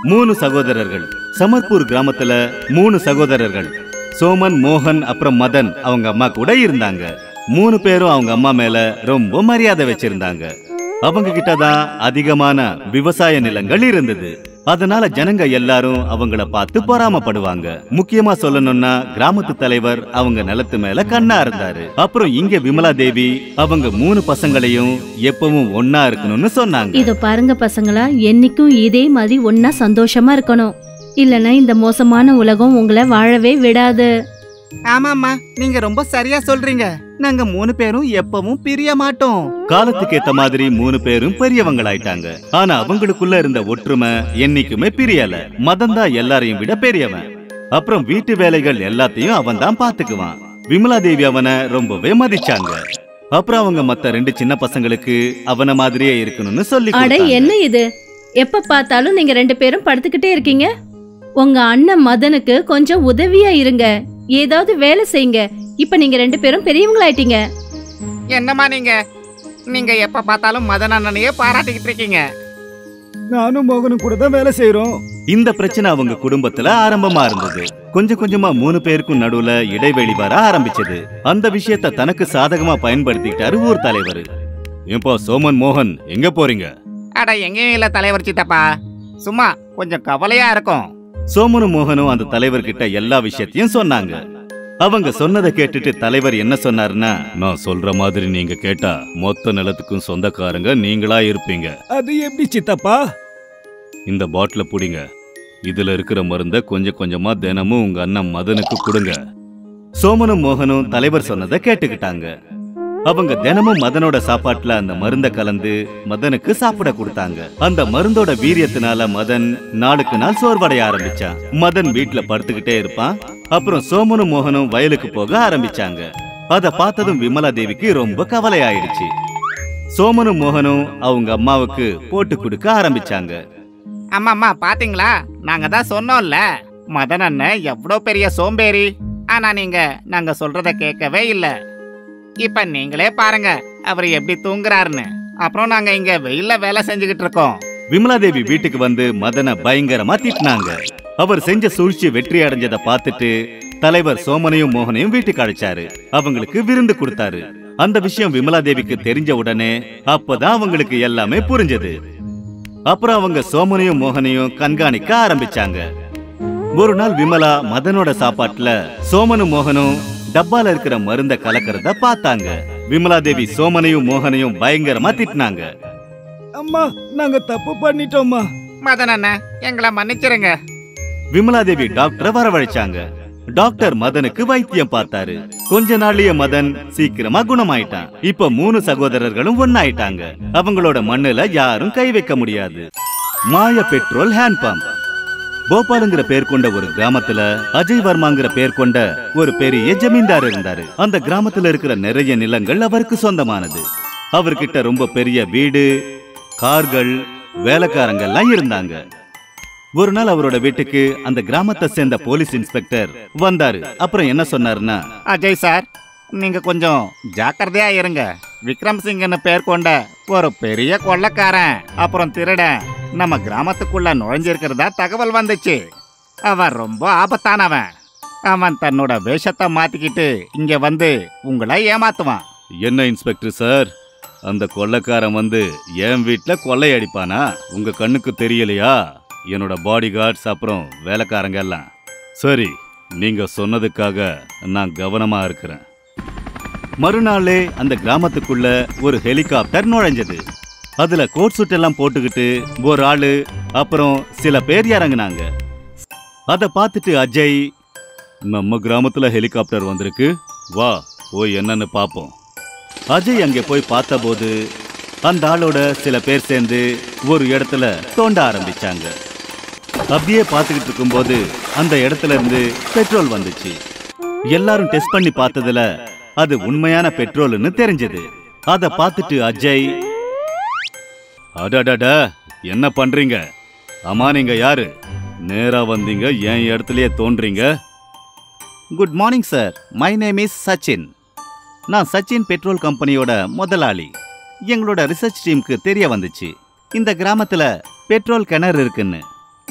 மூணு சகோதரர்கள் சமர்பூர் கிராமத்துல மூணு சகோதரர்கள் சோமன் மோகன் அப்புறம் மதன் அவங்க அம்மா கூட இருந்தாங்க மூணு பேரும் அவங்க அம்மா மேல ரொம்ப மரியாதை வச்சிருந்தாங்க அவங்க கிட்ட தான் அதிகமான விவசாய நிலங்கள் இருந்தது அதனால ஜனங்க எல்லாரும் அவங்கள பார்த்து பொறாமப்படுவாங்க முக்கியமா சொல்லணும்னா கிராமத்து தலைவர் அவங்க நிலத்து மேல கண்ணா இருந்தாரு அப்புறம் இங்க விமலா தேவி அவங்க மூணு பசங்களையும் எப்பவும் ஒன்னா இருக்கணும்னு சொன்னாங்க இதோ பாருங்க பசங்களா என்னைக்கும் இதே மாதிரி ஒன்னா சந்தோஷமா இருக்கணும் இல்லனா இந்த மோசமான உலகம் உங்களை வாழவே விடாது ஆமாம்மா நீங்க ரொம்ப சரியா சொல்றீங்க நாங்க மூணு பேரும் எப்பவும் பிரிய மாட்டோம் காலத்துக்கு ஏத்த மாதிரி மூணு பேரும் பெரியவங்களாயிட்டாங்க ஆனா அவங்களுக்குள்ள இருந்த ஒற்றுமை என்னைக்குமே பிரியல மதன் தான் எல்லாரையும் விட பெரியவன் அப்புறம் வீட்டு வேலைகள் எல்லாத்தையும் அவன் தான் பாத்துக்குவான் விமலா தேவி அவனை ரொம்பவே மதிச்சாங்க அப்புறம் அவங்க மத்த ரெண்டு சின்ன பசங்களுக்கு அவன மாதிரியே இருக்கணும்னு சொல்லி அட கொடுத்தாங்க. என்ன இது எப்ப பார்த்தாலும் நீங்க ரெண்டு பேரும் படுத்துக்கிட்டே இருக்கீங்க உங்க அண்ணன் மதனுக்கு கொஞ்சம் உதவியா இருங்க ஏதாவது வேலை செய்யுங்க இப்ப நீங்க ரெண்டு பேரும் பெரியவங்களாயிட்டீங்க என்னம்மா நீங்க நீங்க எப்ப பார்த்தாலும் மதன் அண்ணனையே பாராட்டிக்கிட்டு இருக்கீங்க நானும் மோகனும் கூட தான் வேலை செய்யறோம் இந்த பிரச்சனை அவங்க குடும்பத்துல ஆரம்பமா இருந்தது கொஞ்சம் கொஞ்சமா மூணு பேருக்கும் நடுவுல இடைவெளி வர ஆரம்பிச்சது அந்த விஷயத்த தனக்கு சாதகமா பயன்படுத்திக்கிட்டாரு ஊர் தலைவர் இப்போ சோமன் மோகன் எங்க போறீங்க அட எங்கேயும் இல்ல தலைவர் சித்தப்பா சும்மா கொஞ்சம் கவலையா இருக்கும் சோமனும் மோகனும் அந்த தலைவர்கிட்ட எல்லா விஷயத்தையும் சொன்னாங்க அவங்க சொன்னதை கேட்டுட்டு தலைவர் என்ன சொன்னாருன்னா நான் சொல்ற மாதிரி நீங்க கேட்டா மொத்த நிலத்துக்கும் சொந்தக்காரங்க நீங்களா இருப்பீங்க அது எப்படி சித்தப்பா இந்த பாட்டில புடிங்க இதுல இருக்கிற மருந்த கொஞ்சம் கொஞ்சமா தினமும் உங்க அண்ணன் மதனுக்கு கொடுங்க சோமனும் மோகனும் தலைவர் சொன்னதை கேட்டுக்கிட்டாங்க அவங்க தினமும் மதனோட சாப்பாட்டுல அந்த மருந்த கலந்து மதனுக்கு சாப்பிட கொடுத்தாங்க அந்த மருந்தோட வீரியத்தினால மதன் நாளுக்கு நாள் சோர்வடைய ஆரம்பிச்சான் மதன் வீட்ல படுத்துக்கிட்டே இருப்பான் அப்புறம் சோமனும் மோகனும் வயலுக்கு போக ஆரம்பிச்சாங்க அத பார்த்ததும் விமலா தேவிக்கு ரொம்ப கவலை ஆயிடுச்சு சோமனும் மோகனும் அவங்க அம்மாவுக்கு போட்டு கொடுக்க ஆரம்பிச்சாங்க அம்மா அம்மா பாத்தீங்களா நாங்க தான் சொன்னோம்ல மதன் அண்ணன் எவ்வளோ பெரிய சோம்பேறி ஆனா நீங்க நாங்க சொல்றத கேட்கவே இல்ல இப்ப நீங்களே பாருங்க அவர் எப்படி தூங்குறாருன்னு அப்புறம் நாங்க இங்க வெயில்ல வேலை செஞ்சுக்கிட்டு இருக்கோம் விமலா தேவி வீட்டுக்கு வந்து மதனை பயங்கரமா திட்டினாங்க அவர் செஞ்ச சூழ்ச்சி வெற்றி அடைஞ்சதை பார்த்துட்டு தலைவர் சோமனையும் மோகனையும் வீட்டுக்கு அழைச்சாரு அவங்களுக்கு விருந்து கொடுத்தாரு அந்த விஷயம் விமலா தேவிக்கு தெரிஞ்ச உடனே அப்பதான் அவங்களுக்கு எல்லாமே புரிஞ்சது அப்புறம் அவங்க சோமனையும் மோகனையும் கண்காணிக்க ஆரம்பிச்சாங்க ஒரு நாள் விமலா மதனோட சாப்பாட்டுல சோமனும் மோகனும் டப்பால இருக்கிற மருந்த கலக்கறத பார்த்தாங்க விமலா தேவி சோமனையும் மோகனையும் பயங்கரமா திட்டினாங்க அம்மா நாங்க தப்பு பண்ணிட்டோம்மா மதன் அண்ணன் எங்களை மன்னிச்சிருங்க விமலாதேவி டாக்டரை வரவழைச்சாங்க டாக்டர் மதனுக்கு வைத்தியம் பார்த்தாரு கொஞ்ச நாள்லயே மதன் சீக்கிரமா குணமாயிட்டான் இப்ப மூணு சகோதரர்களும் ஒன்னாயிட்டாங்க அவங்களோட மண்ணுல யாரும் கை வைக்க முடியாது மாய பெட்ரோல் ஹேண்ட் பம்ப் போபாலுங்கிற பேர் கொண்ட ஒரு கிராமத்துல அஜய் வர்மாங்கிற பேர் கொண்ட ஒரு பெரிய ஜமீன்தார் இருந்தாரு அந்த கிராமத்துல இருக்கிற நிறைய நிலங்கள் அவருக்கு சொந்தமானது அவர்கிட்ட ரொம்ப பெரிய வீடு கார்கள் வேலைக்காரங்கெல்லாம் இருந்தாங்க ஒரு நாள் அவரோட வீட்டுக்கு அந்த கிராமத்தை சேர்ந்த போலீஸ் இன்ஸ்பெக்டர் வந்தாரு அப்புறம் என்ன சொன்னாருன்னா அஜய் சார் நீங்க கொஞ்சம் ஜாக்கிரதையா இருங்க விக்ரம் சிங்னு பேர் கொண்ட ஒரு பெரிய கொள்ளக்காரன் அப்புறம் திருடன் நம்ம கிராமத்துக்குள்ள நுழைஞ்சிருக்கிறதா தகவல் வந்துச்சு அவன் ரொம்ப ஆபத்தானவன் அவன் தன்னோட வேஷத்தை மாத்திக்கிட்டு இங்க வந்து உங்களை ஏமாத்துவான் என்ன இன்ஸ்பெக்டர் சார் அந்த கொள்ளைக்காரன் வந்து என் வீட்ல கொள்ளையடிப்பானா உங்க கண்ணுக்கு தெரியலையா என்னோட பாடி கார்ட்ஸ் அப்புறம் வேலைக்காரங்க எல்லாம் சரி நீங்க சொன்னதுக்காக நான் கவனமா இருக்கிறேன் மறுநாளே அந்த கிராமத்துக்குள்ள ஒரு ஹெலிகாப்டர் நுழைஞ்சது அதுல கோட் சூட் எல்லாம் போட்டுக்கிட்டு ஒரு ஆளு அப்புறம் சில பேர் இறங்குனாங்க அத பார்த்துட்டு அஜய் நம்ம கிராமத்துல ஹெலிகாப்டர் வந்திருக்கு வா போய் என்னன்னு பாப்போம் அஜய் அங்கே போய் பார்த்தபோது அந்த ஆளோட சில பேர் சேர்ந்து ஒரு இடத்துல தோண்ட ஆரம்பிச்சாங்க அப்படியே பார்த்துக்கிட்டு இருக்கும்போது அந்த இடத்துல இருந்து பெட்ரோல் வந்துச்சு எல்லாரும் டெஸ்ட் பண்ணி பார்த்ததுல அது உண்மையான பெட்ரோல்னு தெரிஞ்சது அத பார்த்துட்டு அஜய் அடடட என்ன பண்றீங்க அம்மா நீங்க யாரு நேரா வந்தீங்க என் இடத்துலயே தோன்றீங்க good morning sir my name is Sachin நான் சச்சின் பெட்ரோல் கம்பெனியோட முதலாளி எங்களோட ரிசர்ச் டீமுக்கு தெரிய வந்துச்சு இந்த கிராமத்துல பெட்ரோல் கிணறு இருக்குன்னு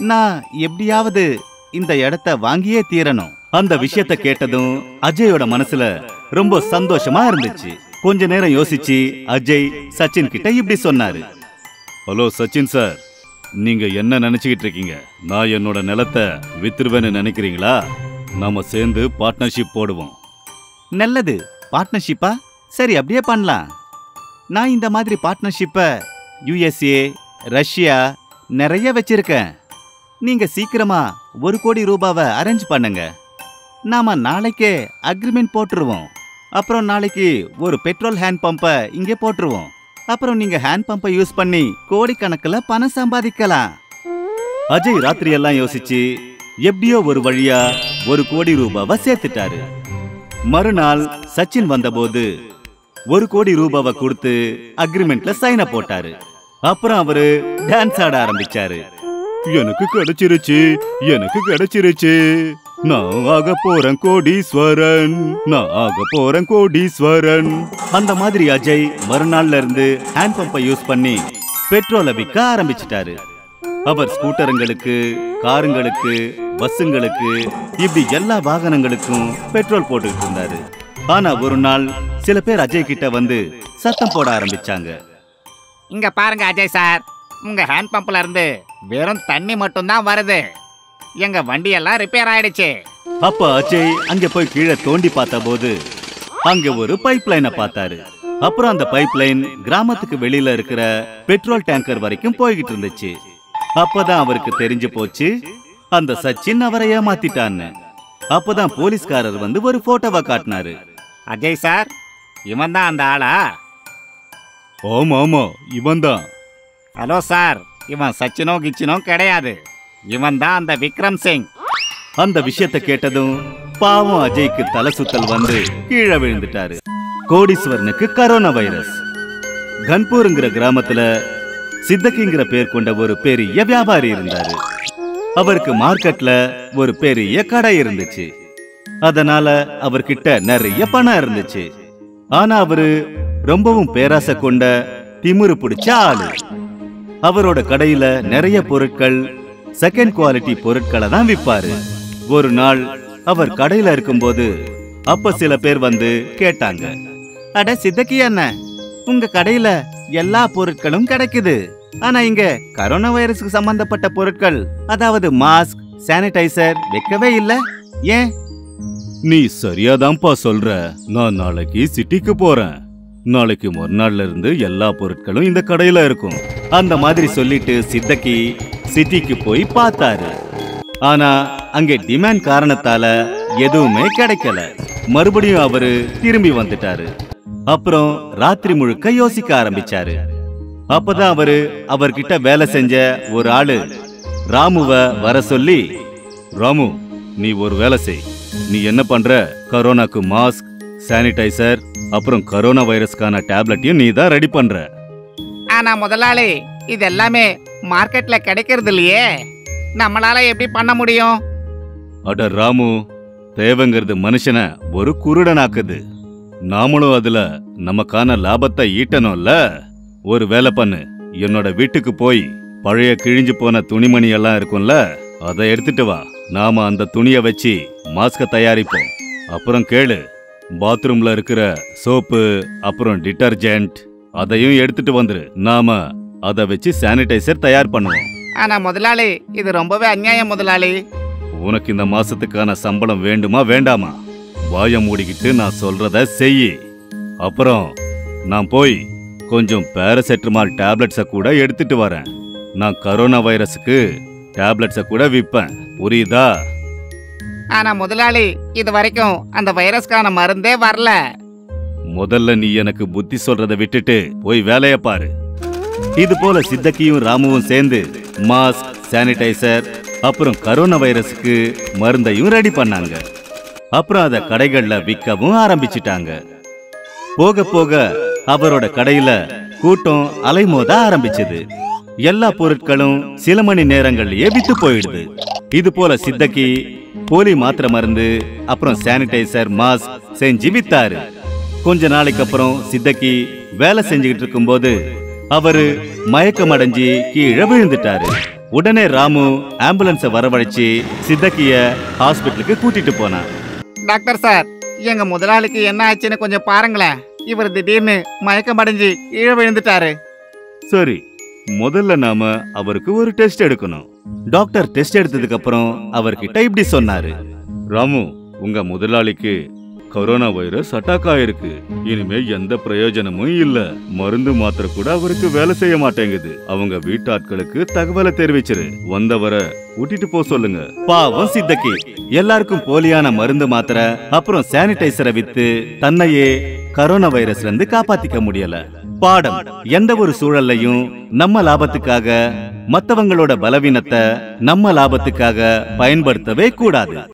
நான் எப்படியாவது இந்த இடத்த வாங்கியே தீரணும் அந்த விஷயத்த கேட்டதும் அஜயோட மனசுல ரொம்ப சந்தோஷமா இருந்துச்சு கொஞ்ச நேரம் யோசிச்சு அஜய் சச்சின் கிட்ட இப்படி சொன்னாரு ஹலோ சச்சின் சார் நீங்க என்ன நினைச்சுக்கிட்டு இருக்கீங்க நான் என்னோட நிலத்தை வித்துருவேன்னு நினைக்கிறீங்களா நாம சேர்ந்து பார்ட்னர்ஷிப் போடுவோம் நல்லது பார்ட்னர்ஷிப்பா சரி அப்படியே பண்ணலாம் நான் இந்த மாதிரி பார்ட்னர்ஷிப்பை யுஎஸ்ஏ ரஷ்யா நிறைய வச்சிருக்கேன் நீங்க சீக்கிரமா ஒரு கோடி ரூபாவை அரேஞ்ச் பண்ணுங்க நாம நாளைக்கே அக்ரிமெண்ட் போட்டுருவோம் அப்புறம் நாளைக்கு ஒரு பெட்ரோல் ஹேண்ட் பம்பை இங்கே போட்டுருவோம் அப்புறம் நீங்க ஹேண்ட் பம்பை யூஸ் பண்ணி கோடிக்கணக்கில் பணம் சம்பாதிக்கலாம் அஜய் ராத்திரி எல்லாம் யோசிச்சு எப்படியோ ஒரு வழியா ஒரு கோடி ரூபாவை சேர்த்துட்டாரு மறுநாள் சச்சின் வந்தபோது ஒரு கோடி ரூபாவை கொடுத்து அக்ரிமெண்ட்ல சைன போட்டாரு அப்புறம் அவரு டான்ஸ் ஆட ஆரம்பிச்சாரு எனக்கு கிடைச்சிருச்சு எனக்கு கிடைச்சிருச்சு நான் ஆக போறேன் கோடீஸ்வரன் நான் ஆக போறேன் கோடீஸ்வரன் அந்த மாதிரி அஜய் மறுநாள்ல இருந்து ஹேண்ட் பம்பை யூஸ் பண்ணி பெட்ரோலை விற்க ஆரம்பிச்சிட்டாரு அவர் ஸ்கூட்டருங்களுக்கு காருங்களுக்கு பஸ்ஸுங்களுக்கு இப்படி எல்லா வாகனங்களுக்கும் பெட்ரோல் போட்டுக்கிட்டு இருந்தாரு ஆனா ஒரு நாள் சில பேர் அஜய் கிட்ட வந்து சத்தம் போட ஆரம்பிச்சாங்க இங்க பாருங்க அஜய் சார் உங்க ஹேண்ட் பம்ப்ல இருந்து வெறும் தண்ணி மட்டும்தான் வருது எங்க வண்டியெல்லாம் ரிப்பேர் ஆயிடுச்சு அப்ப அஜய் அங்க போய் கீழே தோண்டி பார்த்தபோது அங்க ஒரு பைப் லைனை பார்த்தாரு அப்புறம் அந்த பைப் லைன் கிராமத்துக்கு வெளியில இருக்கிற பெட்ரோல் டேங்கர் வரைக்கும் போய்கிட்டு இருந்துச்சு அப்பதான் அவருக்கு தெரிஞ்சு போச்சு அந்த சச்சின் அவரை ஏமாத்திட்டான்னு அப்பதான் போலீஸ்காரர் வந்து ஒரு போட்டோவை காட்டினாரு அஜய் சார் இவன் தான் அந்த ஆளா ஆமா ஆமா இவன் தான் ஹலோ சார் இவன் சச்சினோ கிச்சினோ கிடையாது இவன் தான் அந்த விக்ரம் சிங் அந்த விஷயத்தை கேட்டதும் பாவம் அஜய்க்கு தலை சுத்தல் வந்து கீழே விழுந்துட்டாரு கோடீஸ்வரனுக்கு கரோனா வைரஸ் கன்பூருங்கிற கிராமத்துல சித்தக்கிங்கிற பேர் கொண்ட ஒரு பெரிய வியாபாரி இருந்தாரு அவருக்கு மார்க்கெட்ல ஒரு பெரிய கடை இருந்துச்சு அதனால அவர்கிட்ட நிறைய பணம் இருந்துச்சு ஆனா அவரு ரொம்பவும் பேராசை கொண்ட திமிரு பிடிச்ச ஆளு அவரோட கடையில நிறைய பொருட்கள் செகண்ட் குவாலிட்டி பொருட்களை தான் விப்பாரு ஒரு நாள் அவர் கடையில இருக்கும்போது அப்ப சில பேர் வந்து கேட்டாங்க அட சித்தக்கி அண்ணன் உங்க கடையில எல்லா பொருட்களும் கிடைக்குது ஆனா இங்க கரோனா வைரஸுக்கு சம்பந்தப்பட்ட பொருட்கள் அதாவது மாஸ்க் சானிடைசர் வைக்கவே இல்ல ஏன் நீ சரியாதான்ப்பா சொல்ற நான் நாளைக்கு சிட்டிக்கு போறேன் நாளைக்கு மறுநாள்ல இருந்து எல்லா பொருட்களும் இந்த கடையில இருக்கும் அந்த மாதிரி சொல்லிட்டு சித்தக்கி சிட்டிக்கு போய் பார்த்தாரு ஆனா அங்கே டிமாண்ட் காரணத்தால எதுவுமே கிடைக்கல மறுபடியும் அவரு திரும்பி வந்துட்டாரு அப்புறம் ராத்திரி முழுக்க யோசிக்க ஆரம்பிச்சாரு அப்பதான் அவரு அவர்கிட்ட வேலை செஞ்ச ஒரு ஆளு ராமுவ வர சொல்லி ராமு நீ ஒரு வேலை செய் நீ என்ன பண்ற கரோனாக்கு மாஸ்க் சானிடைசர் அப்புறம் கரோனா வைரஸ்க்கான டேப்லெட்டையும் நீ தான் ரெடி பண்ற ஆனா முதலாளி இது எல்லாமே மார்க்கெட்ல கிடைக்கிறது இல்லையே நம்மளால எப்படி பண்ண முடியும் அட ராமு தேவைங்கிறது மனுஷனை ஒரு குருடனாக்குது நாமளும் அதுல நமக்கான லாபத்தை ஈட்டணும்ல ஒரு வேலை பண்ணு என்னோட வீட்டுக்கு போய் பழைய கிழிஞ்சு போன துணிமணி எல்லாம் இருக்கும்ல அதை எடுத்துட்டு வா நாம அந்த துணியை வச்சு மாஸ்க தயாரிப்போம் அப்புறம் கேளு பாத்ரூம்ல இருக்கிற சோப்பு அப்புறம் டிட்டர்ஜென்ட் அதையும் எடுத்துட்டு வந்துரு நாம அதை வச்சு சானிடைசர் தயார் பண்ணுவோம் ஆனா முதலாளி இது ரொம்பவே அநியாயம் முதலாளி உனக்கு இந்த மாசத்துக்கான சம்பளம் வேண்டுமா வேண்டாமா வாய மூடிக்கிட்டு நான் சொல்றத செய் அப்புறம் நான் போய் கொஞ்சம் பேராசெட்டமால் டேப்லெட்ஸை கூட எடுத்துட்டு வரேன் நான் கரோனா வைரஸுக்கு டேப்லெட்ஸை கூட விற்பேன் புரியுதா ஆனா முதலாளி இது வரைக்கும் அந்த வைரஸ்க்கான மருந்தே வரல முதல்ல நீ எனக்கு புத்தி சொல்றதை விட்டுட்டு போய் வேலைய பாரு இது போல சித்தக்கியும் ராமுவும் சேர்ந்து மாஸ்க் சானிடைசர் அப்புறம் கரோனா வைரஸுக்கு மருந்தையும் ரெடி பண்ணாங்க அப்புறம் அதை கடைகள்ல விற்கவும் ஆரம்பிச்சிட்டாங்க போக போக அவரோட கடையில கூட்டம் அலைமோத ஆரம்பிச்சது எல்லா பொருட்களும் சில மணி நேரங்கள்லயே வித்து போயிடுது இது போல சித்தக்கி போலி மாத்திரை மருந்து அப்புறம் சானிடைசர் மாஸ்க் செஞ்சு வித்தாரு கொஞ்ச நாளைக்கு அப்புறம் சித்தக்கி வேலை செஞ்சுக்கிட்டு இருக்கும்போது அவரு மயக்கம் அடைஞ்சு கீழே விழுந்துட்டாரு உடனே ராமு ஆம்புலன்ஸ வரவழைச்சு சித்தக்கிய ஹாஸ்பிட்டலுக்கு கூட்டிட்டு போனான் டாக்டர் சார் எங்க முதலாளிக்கு என்ன ஆச்சுன்னு கொஞ்சம் பாருங்களேன் இவர் திடீர்னு மயக்கம் அடைஞ்சு கீழே விழுந்துட்டாரு சரி முதல்ல நாம அவருக்கு ஒரு டெஸ்ட் எடுக்கணும் டாக்டர் டெஸ்ட் எடுத்ததுக்கு அப்புறம் அவர்கிட்ட இப்படி சொன்னாரு ராமு உங்க முதலாளிக்கு கொரோனா வைரஸ் அட்டாக் ஆயிருக்கு இனிமே எந்த பிரயோஜனமும் இல்ல மருந்து மாத்திரை கூட அவருக்கு வேலை செய்ய மாட்டேங்குது அவங்க வீட்டாட்களுக்கு தகவலை தெரிவிச்சிரு வந்தவரை கூட்டிட்டு போக சொல்லுங்க பாவம் சித்தக்கி எல்லாருக்கும் போலியான மருந்து மாத்திரை அப்புறம் சானிடைசரை வித்து தன்னையே கரோனா வைரஸ்ல இருந்து காப்பாத்திக்க முடியல பாடம் எந்த ஒரு சூழல்லையும் நம்ம லாபத்துக்காக மத்தவங்களோட பலவீனத்தை நம்ம லாபத்துக்காக பயன்படுத்தவே கூடாது